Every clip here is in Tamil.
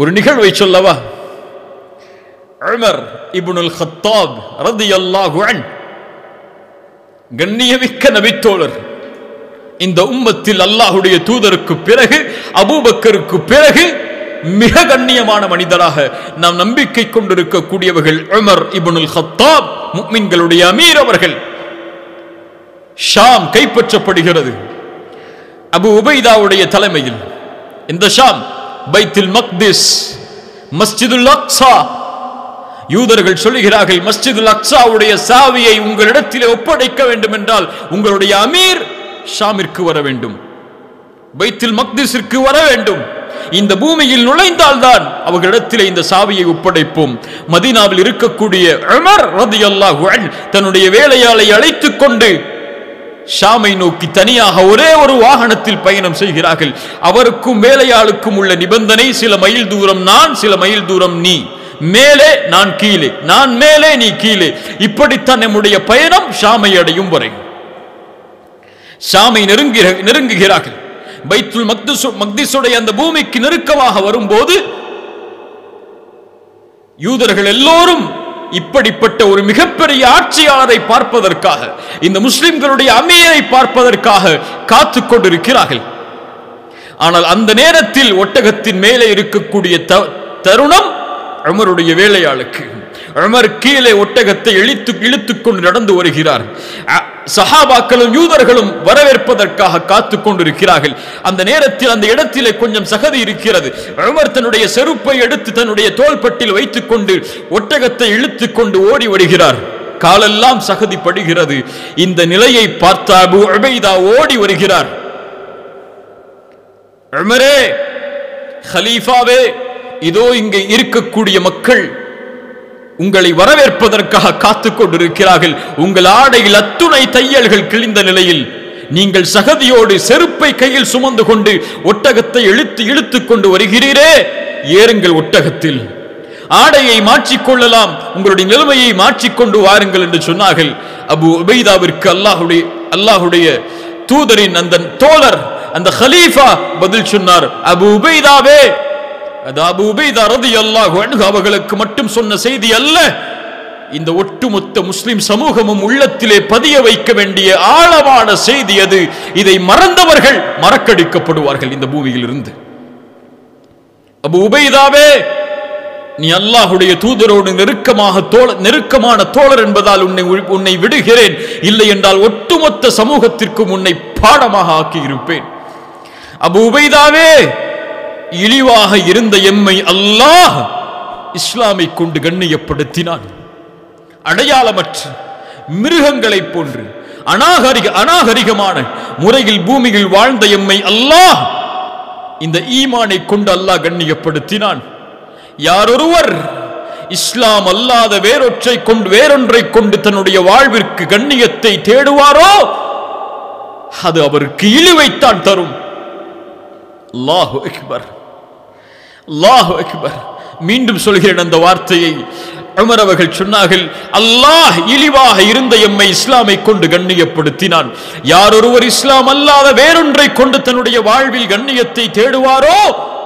ஒரு நிகழ்வை சொல்லவா உமர் இப்னுல் ஹத்தாப் ரதியல்லாஹு அன் கண்ணியமிக்க நபித்தோழர் இந்த உம்மத்தில் அல்லாஹுடைய தூதருக்கு பிறகு அபூபக்கருக்கு பிறகு மிக கண்ணியமான மனிதராக நாம் நம்பிக்கை கொண்டிருக்கக்கூடியவர்கள் உமர் இப்னுல் ஹத்தாப் முக்மின்களுடைய அமீர் அவர்கள் ஷாம் கைப்பற்றப்படுகிறது அபு உபைதாவுடைய தலைமையில் இந்த ஷாம் பைத்துல் மக்திஸ் மஸ்ஜிதுல் அக்ஸா யூதர்கள் சொல்லுகிறார்கள் மஸ்ஜிதுல் அக்ஸாவுடைய சாவியை உங்களிடத்திலே ஒப்படைக்க வேண்டும் என்றால் உங்களுடைய அமீர் ஷாமிற்கு வர வேண்டும் பைத்துல் மக்திஸிற்கு வர வேண்டும் இந்த பூமியில் நுழைந்தால்தான் அவர்களிடத்திலே இந்த சாவியை ஒப்படைப்போம் மதீனாவில் இருக்கக்கூடிய உமர் ரதியல்லாஹு அன்ஹு தன்னுடைய வேலையாளை அழைத்துக் கொண்டு ஷாமை நோக்கி தனியாக ஒரே ஒரு வாகனத்தில் பயணம் செய்கிறார்கள் அவருக்கும் வேலையாளுக்கும் உள்ள நிபந்தனை சில மைல் தூரம் நான் சில மைல் தூரம் நீ மேலே நான் கீழே நான் மேலே நீ கீழே இப்படித்தான் நம்முடைய பயணம் ஷாமை அடையும் வரை ஷாமை நெருங்குகிற நெருங்குகிறார்கள் பைத்துல் மக்திசு மக்திசுடைய அந்த பூமிக்கு நெருக்கமாக வரும்போது யூதர்கள் எல்லோரும் இப்படிப்பட்ட ஒரு மிகப்பெரிய ஆட்சியாளரை பார்ப்பதற்காக இந்த முஸ்லிம்களுடைய அமீரை பார்ப்பதற்காக காத்து கொண்டிருக்கிறார்கள் ஆனால் அந்த நேரத்தில் ஒட்டகத்தின் மேலே இருக்கக்கூடிய த- தருணம் உமருடைய வேலையாளுக்கு உமர் கீழே ஒட்டகத்தை இழுத்து இழுத்துக் கொண்டு நடந்து வருகிறார் அ- சஹாபாக்களும் யூதர்களும் வரவேற்பதற்காக காத்துக் கொண்டிருக்கிறார்கள் அந்த நேரத்தில் அந்த இடத்திலே கொஞ்சம் சகதி இருக்கிறது உமர் தன்னுடைய செருப்பை எடுத்து தன்னுடைய தோள்பட்டில் வைத்துக் கொண்டு ஒட்டகத்தை இழுத்துக் கொண்டு ஓடி வருகிறார் காலெல்லாம் சகதி படுகிறது இந்த நிலையை பார்த்த அபு உபைதா ஓடி வருகிறார் உமரே ஹலீஃபாவே இதோ இங்கே இருக்கக்கூடிய மக்கள் உங்களை வரவேற்பதற்காக காத்துக் கொண்டிருக்கிறார்கள் உங்கள் ஆடையில் அத்துணை தையல்கள் கிழிந்த நிலையில் நீங்கள் சகதியோடு செருப்பை கையில் சுமந்து கொண்டு ஒட்டகத்தை இழுத்து இழுத்துக் கொண்டு வருகிறீரே ஏறுங்கள் ஒட்டகத்தில் ஆடையை மாற்றிக்கொள்ளலாம் உங்களுடைய நிலைமையை மாற்றிக்கொண்டு வாருங்கள் என்று சொன்னார்கள் அபு உபைதாவிற்கு அல்லாஹுடைய அல்லாஹுடைய தூதரின் அந்த தோழர் அந்த ஹலீஃபா பதில் சொன்னார் அபு உபைதாவே அது அபு உபைதா ரலியல்லாஹு அன்ஹு அவர்களுக்கு மட்டும் சொன்ன செய்தி அல்ல இந்த ஒட்டுமொத்த முஸ்லிம் சமூகமும் உள்ளத்திலே பதிய வைக்க வேண்டிய ஆழமான செய்தி அது இதை மறந்தவர்கள் மறக்கடிக்கப்படுவார்கள் இந்த பூமியில் இருந்து அபு உபைதாவே நீ அல்லாஹுடைய தூதரோடு நெருக்கமாக தோழ நெருக்கமான தோழர் என்பதால் உன்னை உ- உன்னை விடுகிறேன் இல்லை என்றால் ஒட்டுமொத்த சமூகத்திற்கும் உன்னை பாடமாக ஆக்கியிருப்பேன் அபு உபைதாவே இழிவாக இருந்த எம்மை அல்லாஹ் இஸ்லாமை கொண்டு கண்ணியப்படுத்தினான் அடையாளமற்ற மிருகங்களைப் போன்று அநாகரிக அநாகரிகமான முறையில் பூமியில் வாழ்ந்த எம்மை அல்லாஹ் இந்த ஈமானை கொண்டு அல்லாஹ் கண்ணியப்படுத்தினான் யாரொருவர் இஸ்லாம் அல்லாத வேறொற்றை கொண்டு வேறொன்றை கொண்டு தன்னுடைய வாழ்விற்கு கண்ணியத்தை தேடுவாரோ அது அவருக்கு இழிவைத்தான் தரும் அல்லாஹு அக்பர் அல்லாஹு அக்பர் மீண்டும் சொல்கிறேன் அந்த வார்த்தையை உமர் அவர்கள் சொன்னார்கள் அல்லாஹ் இழிவாக இருந்த எம்மை இஸ்லாமை கொண்டு கண்ணியப்படுத்தினான் யார் ஒருவர் இஸ்லாம் அல்லாத வேறொன்றை கொண்டு தன்னுடைய வாழ்வில் கண்ணியத்தை தேடுவாரோ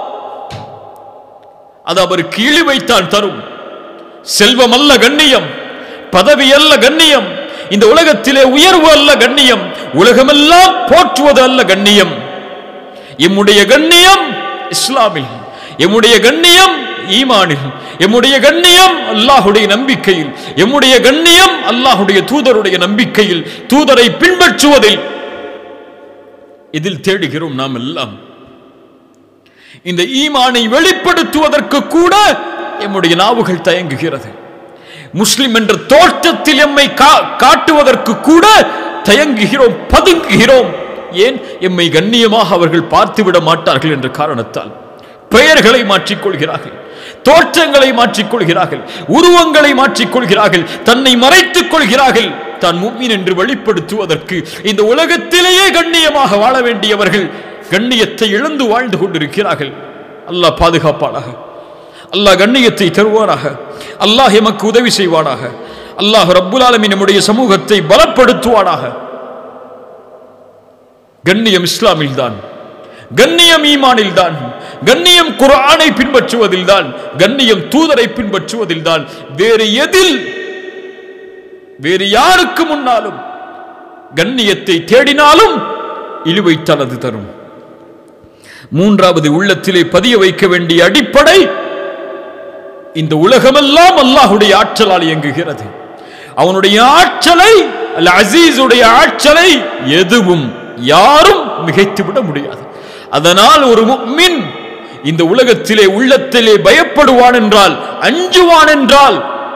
அது அவருக்கு இழிவைத்தான் தரும் செல்வம் அல்ல கண்ணியம் பதவி அல்ல கண்ணியம் இந்த உலகத்திலே உயர்வு அல்ல கண்ணியம் உலகமெல்லாம் போற்றுவது அல்ல கண்ணியம் எம்முடைய கண்ணியம் இஸ்லாமில் எம்முடைய கண்ணியம் ஈமானில் எம்முடைய கண்ணியம் அல்லாஹுடைய நம்பிக்கையில் எம்முடைய கண்ணியம் அல்லாஹுடைய தூதருடைய நம்பிக்கையில் தூதரை பின்பற்றுவதில் இதில் தேடுகிறோம் நாம் எல்லாம் இந்த ஈமானை வெளிப்படுத்துவதற்கு கூட எம்முடைய நாவுகள் தயங்குகிறது முஸ்லிம் என்ற தோற்றத்தில் எம்மை கா- காட்டுவதற்கு கூட தயங்குகிறோம் பதுங்குகிறோம் ஏன் எம்மை கண்ணியமாக அவர்கள் பார்த்துவிட மாட்டார்கள் என்ற காரணத்தால் பெயர்களை மாற்றிக்கொள்கிறார்கள் தோற்றங்களை மாற்றிக்கொள்கிறார்கள் உருவங்களை மாற்றிக்கொள்கிறார்கள் தன்னை மறைத்துக் கொள்கிறார்கள் தான் முக்மீன் என்று வெளிப்படுத்துவதற்கு இந்த உலகத்திலேயே கண்ணியமாக வாழ வேண்டியவர்கள் கண்ணியத்தை இழந்து வாழ்ந்து கொண்டிருக்கிறார்கள் அல்லாஹ் பாதுகாப்பானாக அல்லாஹ் கண்ணியத்தை தருவானாக அல்லாஹ் எமக்கு உதவி செய்வானாக அல்லாஹ் ரப்புல் ஆலமீன் நம்முடைய சமூகத்தை பலப்படுத்துவானாக கண்ணியம் இஸ்லாமில் தான் கண்ணியம் ஈமானில் தான் கண்ணியம் குர்ஆனை பின்பற்றுவதில் தான் கண்ணியம் தூதரை பின்பற்றுவதில் தான் வேறு எதில் வேறு யாருக்கு முன்னாலும் கண்ணியத்தை தேடினாலும் இழுவைத்தான் அது தரும் மூன்றாவது உள்ளத்திலே பதிய வைக்க வேண்டிய அடிப்படை இந்த உலகமெல்லாம் அல்லாஹுடைய ஆற்றலால் இயங்குகிறது அவனுடைய ஆற்றலை அல் அசீஸுடைய ஆற்றலை எதுவும் யாரும் மிகைத்து விட முடியாது அதனால் ஒரு முக்மின் இந்த உலகத்திலே உள்ளத்திலே பயப்படுவான் என்றால் அஞ்சுவான் என்றால்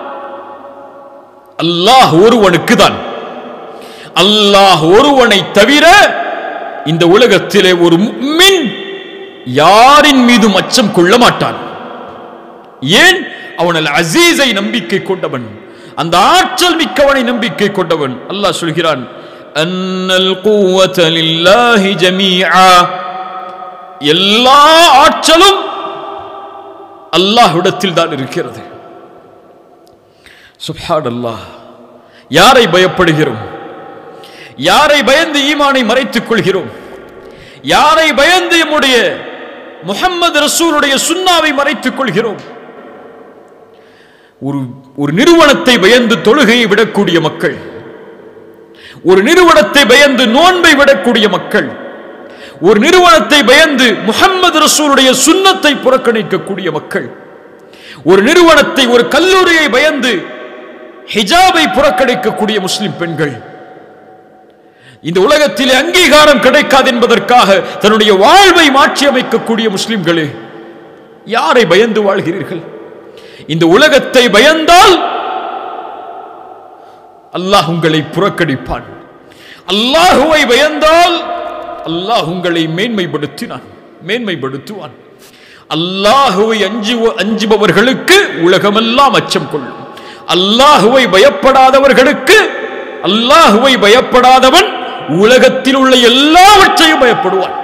அல்லாஹ் ஒருவனுக்கு தான் அல்லாஹ் ஒருவனை தவிர இந்த உலகத்திலே ஒரு முக்மின் யாரின் மீதும் அச்சம் கொள்ள மாட்டான் ஏன் அவன் அல் அசீஸை நம்பிக்கை கொண்டவன் அந்த ஆற்றல் மிக்கவனை நம்பிக்கை கொண்டவன் அல்லாஹ் சொல்கிறான் அன்னல் குவத லில்லாஹி ஜமீஆ எல்லா ஆற்றலும் அல்லாஹ்விடத்தில் தான் இருக்கிறது சுப்ஹான் அல்லாஹ் யாரை பயப்படுகிறோம் யாரை பயந்து ஈமானை மறைத்துக் கொள்கிறோம் யாரை பயந்து நம்முடைய முகம்மது ரசூலுடைய சுன்னாவை மறைத்துக் கொள்கிறோம் ஒரு ஒரு நிறுவனத்தை பயந்து தொழுகையை விடக்கூடிய மக்கள் ஒரு நிறுவனத்தை பயந்து நோன்பை விடக்கூடிய மக்கள் ஒரு நிறுவனத்தை பயந்து முகம்மது ரசூலுடைய சுன்னத்தை புறக்கணிக்கக்கூடிய மக்கள் ஒரு நிறுவனத்தை ஒரு கல்லூரியை பயந்து ஹிஜாபை புறக்கணிக்கக்கூடிய முஸ்லிம் பெண்கள் இந்த உலகத்திலே அங்கீகாரம் கிடைக்காது என்பதற்காக தன்னுடைய வாழ்வை மாற்றி அமைக்கக்கூடிய முஸ்லிம்களே யாரை பயந்து வாழ்கிறீர்கள் இந்த உலகத்தை பயந்தால் அல்லாஹ் உங்களை புறக்கணிப்பான் அல்லாஹுவை பயந்தால் அல்லாஹ் உங்களை மேன்மைப்படுத்தினான் மேன்மைப்படுத்துவான் அல்லாஹுவை அஞ்சு அஞ்சுபவர்களுக்கு உலகமெல்லாம் அச்சம் கொள்ளும் அல்லாஹுவை பயப்படாதவர்களுக்கு அல்லாஹுவை பயப்படாதவன் உலகத்தில் உள்ள எல்லாவற்றையும் பயப்படுவான்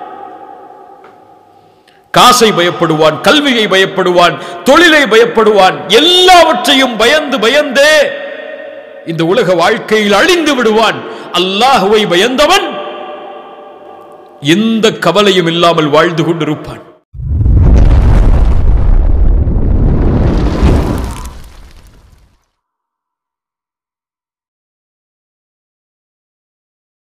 காசை பயப்படுவான் கல்வியை பயப்படுவான் தொழிலை பயப்படுவான் எல்லாவற்றையும் பயந்து பயந்தே இந்த உலக வாழ்க்கையில் அழிந்து விடுவான் அல்லாஹுவை பயந்தவன் எந்த கவலையும் இல்லாமல் வாழ்ந்து கொண்டிருப்பான்